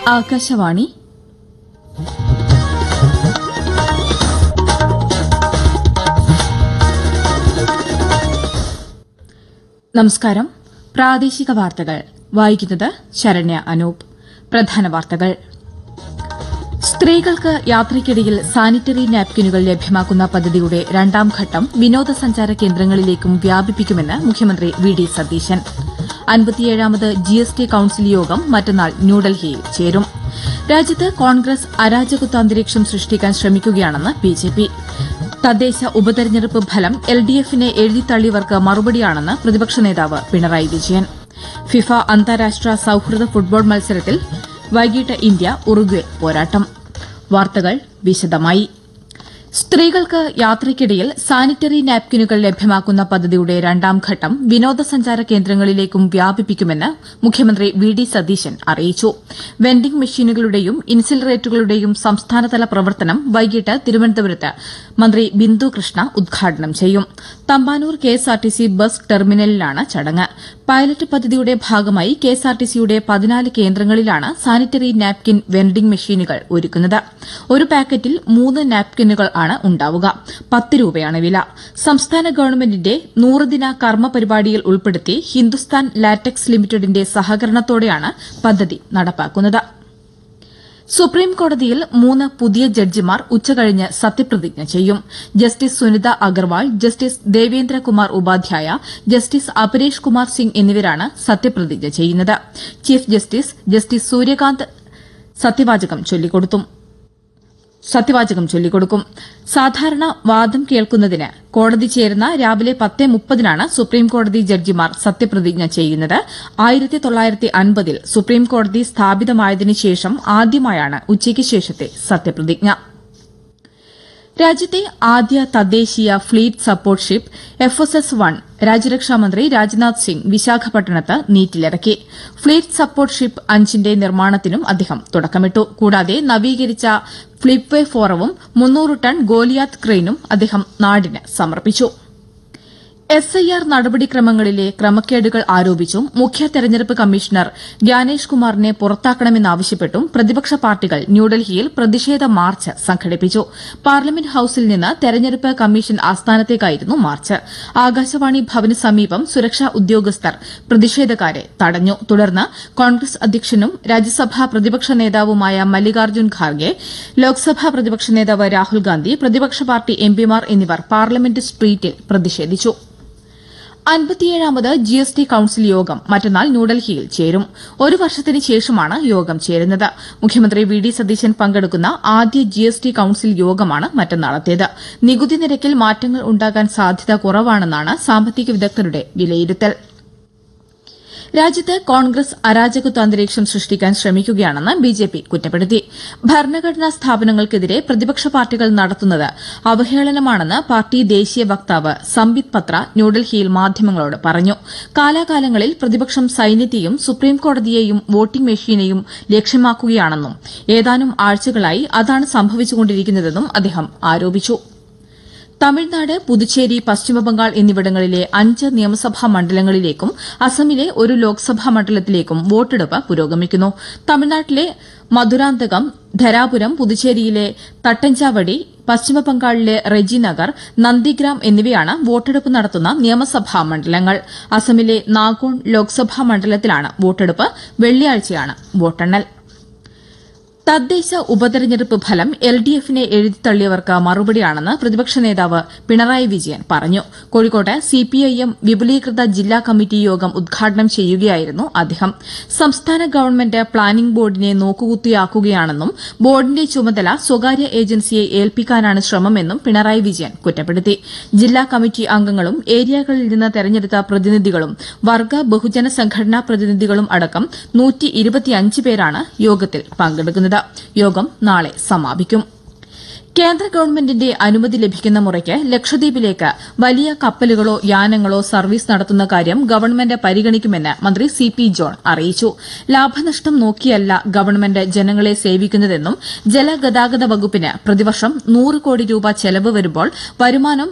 ആകാശവാണി നമസ്കാരം പ്രാദേശിക വാർത്തകൾ വായിക്കുന്നത് ശരണ്യ അനൂപ് പ്രധാന വാർത്തകൾ സ്ത്രീകൾക്ക് യാത്രയ്ക്കിടയിൽ സാനിറ്ററി നാപ്കിനുകൾ ലഭ്യമാക്കുന്ന പദ്ധതിയുടെ രണ്ടാം ഘട്ടം വിനോദസഞ്ചാര കേന്ദ്രങ്ങളിലേക്കും വ്യാപിപ്പിക്കുമെന്ന് മുഖ്യമന്ത്രി വി ഡി സതീശൻ അൻപത്തിയേഴാമത് ജി എസ് ടി കൌൺസിൽ യോഗം മറ്റന്നാൾ ന്യൂഡൽഹിയിൽ ചേരും രാജ്യത്ത് കോൺഗ്രസ് അരാജകത്വാന്തരീക്ഷം സൃഷ്ടിക്കാൻ ശ്രമിക്കുകയാണെന്ന് ബിജെപി തദ്ദേശ ഉപതെരഞ്ഞെടുപ്പ് ഫലം എൽ ഡി എഫിനെ എഴുതിത്തള്ളിയവർക്ക് മറുപടിയാണെന്ന് പ്രതിപക്ഷ നേതാവ് പിണറായി വിജയൻ ഫിഫ അന്താരാഷ്ട്ര സൌഹൃദ ഫുട്ബോൾ മത്സരത്തിൽ വൈകിട്ട് ഇന്ത്യ ഉറുഗ്വെ പോരാട്ടം വാർത്തകൾ വിശദമായി സ്ത്രീകൾക്ക് യാത്രയ്ക്കിടയിൽ സാനിറ്ററി നാപ്കിനുകൾ ലഭ്യമാക്കുന്ന പദ്ധതിയുടെ രണ്ടാം ഘട്ടം വിനോദസഞ്ചാര കേന്ദ്രങ്ങളിലേക്കും വ്യാപിപ്പിക്കുമെന്ന് മുഖ്യമന്ത്രി വി ഡി സതീശൻ അറിയിച്ചു വെൻഡിംഗ് മെഷീനുകളുടെയും ഇൻസിലറേറ്ററുകളുടെയും സംസ്ഥാനതല പ്രവർത്തനം വൈകിട്ട് തിരുവനന്തപുരത്ത് മന്ത്രി ബിന്ദു കൃഷ്ണ ഉദ്ഘാടനം ചെയ്യും തമ്പാനൂർ കെഎസ്ആർടിസി ബസ് ടെർമിനലിലാണ് ചടങ്ങ് പൈലറ്റ് പദ്ധതിയുടെ ഭാഗമായി കെഎസ്ആർടിസിയുടെ പതിനാല് കേന്ദ്രങ്ങളിലാണ് സാനിറ്ററി നാപ്കിൻ വെൻഡിംഗ് മെഷീനുകൾ ഒരുക്കുന്നത് ഒരു പാക്കറ്റിൽ മൂന്ന് നാപ്കിനുകൾ ആണ് ഉണ്ടാവുക പത്ത് രൂപയാണ് വില സംസ്ഥാന ഗവൺമെന്റിന്റെ നൂറുദിന കർമ്മ പരിപാടിയിൽ ഉൾപ്പെടുത്തി ഹിന്ദുസ്ഥാൻ ലാറ്റക്സ് ലിമിറ്റഡിന്റെ സഹകരണത്തോടെയാണ് പദ്ധതി നടപ്പാക്കുന്നത് സുപ്രീം കോടതിയിൽ മൂന്ന് പുതിയ ജഡ്ജിമാർ ഉച്ചകഴിഞ്ഞ് സത്യപ്രതിജ്ഞ ചെയ്യും justice Sunita Agarwal justice Devendrakumar Upadhyaya justice Aparesh Kumar Singh എന്നിവരാണ് സത്യപ്രതിജ്ഞ ചെയ്യുന്നത് ചീഫ് ജസ്റ്റിസ് ജസ്റ്റിസ് സൂര്യകാന്ത് സത്യവാചകം ചൊല്ലിക്കൊടുത്തു സത്യവാചകം ചൊല്ലിക്കൊടുക്കും സാധാരണ വാദം കേൾക്കുന്നതിന് കോടതി ചേരുന്ന രാവിലെ പത്ത് മുപ്പതിനാണ് സുപ്രീംകോടതി ജഡ്ജിമാർ സത്യപ്രതിജ്ഞ ചെയ്യുന്നത് ആയിരത്തി തൊള്ളായിരത്തി അൻപതിൽ സുപ്രീംകോടതി സ്ഥാപിതമായതിനു ശേഷം ആദ്യമായാണ് ഉച്ചയ്ക്ക് ശേഷത്തെ സത്യപ്രതിജ്ഞ രാജ്യത്തെ ആദ്യ തദ്ദേശീയ fleet support ship F S S one രാജ്യരക്ഷാമന്ത്രി രാജ്നാഥ് സിംഗ് വിശാഖപട്ടണത്ത് നീറ്റിലിറക്കി ഫ്ലീറ്റ് സപ്പോർട്ട് ഷിപ്പ് അഞ്ചിന്റെ നിർമ്മാണത്തിനും അദ്ദേഹം തുടക്കമിട്ടു കൂടാതെ നവീകരിച്ച ഫ്ലിപ്വേ ഫോറവും മുന്നൂറ് ടൺ ഗോലിയാത്ത് ക്രെയിനും അദ്ദേഹം നാടിന് സമർപ്പിച്ചു എസ് ഐ ആർ നടപടിക്രമങ്ങളിലെ ക്രമക്കേടുകൾ ആരോപിച്ചും മുഖ്യ തെരഞ്ഞെടുപ്പ് കമ്മീഷണർ ജ്ഞാനേഷ് കുമാറിനെ പുറത്താക്കണമെന്നാവശ്യപ്പെട്ടും പ്രതിപക്ഷ പാർട്ടികൾ ന്യൂഡൽഹിയിൽ പ്രതിഷേധ മാർച്ച് സംഘടിപ്പിച്ചു പാർലമെന്റ് ഹൌസിൽ നിന്ന് തെരഞ്ഞെടുപ്പ് കമ്മീഷൻ ആസ്ഥാനത്തേക്കായിരുന്നു മാർച്ച് ആകാശവാണി ഭവന് സമീപം സുരക്ഷാ ഉദ്യോഗസ്ഥർ പ്രതിഷേധക്കാരെ തടഞ്ഞു തുടർന്ന് കോൺഗ്രസ് അധ്യക്ഷനും രാജ്യസഭാ പ്രതിപക്ഷ നേതാവുമായ മല്ലികാർജ്ജുൻ ഖാർഗെ ലോക്സഭാ പ്രതിപക്ഷ നേതാവ് രാഹുൽ ഗാന്ധി പ്രതിപക്ഷ പാർട്ടി എംപിമാർ എന്നിവർ പാർലമെന്റ് സ്ട്രീറ്റിൽ പ്രതിഷേധിച്ചു അൻപത്തിയേഴാമത് ജി എസ് ടി കൌൺസിൽ യോഗം മറ്റന്നാൾ ന്യൂഡൽഹിയിൽ ചേരും ഒരു വർഷത്തിന് ശേഷമാണ് യോഗം ചേരുന്നത് മുഖ്യമന്ത്രി വി ഡി സതീശൻ പങ്കെടുക്കുന്ന ആദ്യ ജി എസ് ടി കൌൺസിൽ യോഗമാണ് മറ്റന്നാളത്തേത് നികുതി നിരക്കിൽ മാറ്റങ്ങൾ ഉണ്ടാകാൻ സാധ്യത കുറവാണെന്നാണ് സാമ്പത്തിക വിദഗ്ധരുടെ വിലയിരുത്തൽ രാജ്യത്ത് കോൺഗ്രസ് അരാജകത്വാന്തരീക്ഷം സൃഷ്ടിക്കാൻ ശ്രമിക്കുകയാണെന്ന് ബിജെപി കുറ്റപ്പെടുത്തി ഭരണഘടനാ സ്ഥാപനങ്ങൾക്കെതിരെ പ്രതിപക്ഷ പാർട്ടികൾ നടത്തുന്നത് അവഹേളനമാണെന്ന് പാർട്ടി ദേശീയ വക്താവ് സംബിത് പത്ര ന്യൂഡൽഹിയിൽ മാധ്യമങ്ങളോട് പറഞ്ഞു കാലാകാലങ്ങളിൽ പ്രതിപക്ഷം സൈന്യത്തെയും സുപ്രീംകോടതിയെയും വോട്ടിംഗ് മെഷീനെയും ലക്ഷ്യമാക്കുകയാണെന്നും ഏതാനും ആഴ്ചകളായി അതാണ് സംഭവിച്ചുകൊണ്ടിരിക്കുന്നതെന്നും അദ്ദേഹം ആരോപിച്ചു തമിഴ്നാട് പുതുച്ചേരി പശ്ചിമബംഗാൾ എന്നിവിടങ്ങളിലെ അഞ്ച് നിയമസഭാ മണ്ഡലങ്ങളിലേക്കും അസമിലെ ഒരു ലോക്സഭാ മണ്ഡലത്തിലേക്കും വോട്ടെടുപ്പ് പുരോഗമിക്കുന്നു തമിഴ്നാട്ടിലെ മധുരാന്തകം ധരാപുരം പുതുച്ചേരിയിലെ തട്ടഞ്ചാവടി പശ്ചിമബംഗാളിലെ റെജിനഗർ നന്ദിഗ്രാം എന്നിവയാണ് വോട്ടെടുപ്പ് നടത്തുന്ന നിയമസഭാ മണ്ഡലങ്ങൾ അസമിലെ നാഗോൺ ലോക്സഭാ മണ്ഡലത്തിലാണ് വോട്ടെടുപ്പ് വെള്ളിയാഴ്ചയാണ് വോട്ടെണ്ണൽ തദ്ദേശ ഉപതെരഞ്ഞെടുപ്പ് ഫലം എൽ ഡി എഫിനെ എഴുതിത്തള്ളിയവർക്ക് മറുപടിയാണെന്ന് പ്രതിപക്ഷ നേതാവ് പിണറായി വിജയൻ പറഞ്ഞു കോഴിക്കോട്ട് സിപിഐഎം വിപുലീകൃത ജില്ലാ കമ്മിറ്റി യോഗം ഉദ്ഘാടനം ചെയ്യുകയായിരുന്നു അദ്ദേഹം സംസ്ഥാന ഗവൺമെന്റ് പ്ലാനിംഗ് ബോർഡിനെ നോക്കുകുത്തിയാക്കുകയാണെന്നും ബോർഡിന്റെ ചുമതല സ്വകാര്യ ഏജൻസിയെ ഏൽപ്പിക്കാനാണ് ശ്രമമെന്നും പിണറായി വിജയൻ കുറ്റപ്പെടുത്തി ജില്ലാ കമ്മിറ്റി അംഗങ്ങളും ഏരിയകളിൽ നിന്ന് തെരഞ്ഞെടുത്ത പ്രതിനിധികളും വർഗ ബഹുജന സംഘടനാ പ്രതിനിധികളും അടക്കം പേരാണ് യോഗത്തിൽ പങ്കെടുക്കുന്നത് യോഗം നാളെ സമാപിക്കും കേന്ദ്ര ഗവൺമെന്റിന്റെ അനുമതി ലഭിക്കുന്ന മുറയ്ക്ക് ലക്ഷദ്വീപിലേക്ക് വലിയ കപ്പലുകളോ യാനങ്ങളോ സർവീസ് നടത്തുന്ന കാര്യം ഗവൺമെന്റ് പരിഗണിക്കുമെന്ന് മന്ത്രി സി പി ജോൺ അറിയിച്ചു ലാഭനഷ്ടം നോക്കിയല്ല ഗവൺമെന്റ് ജനങ്ങളെ സേവിക്കുന്നതെന്നും ജലഗതാഗത വകുപ്പിന് പ്രതിവർഷം നൂറ് കോടി രൂപ ചെലവ് വരുമ്പോൾ വരുമാനം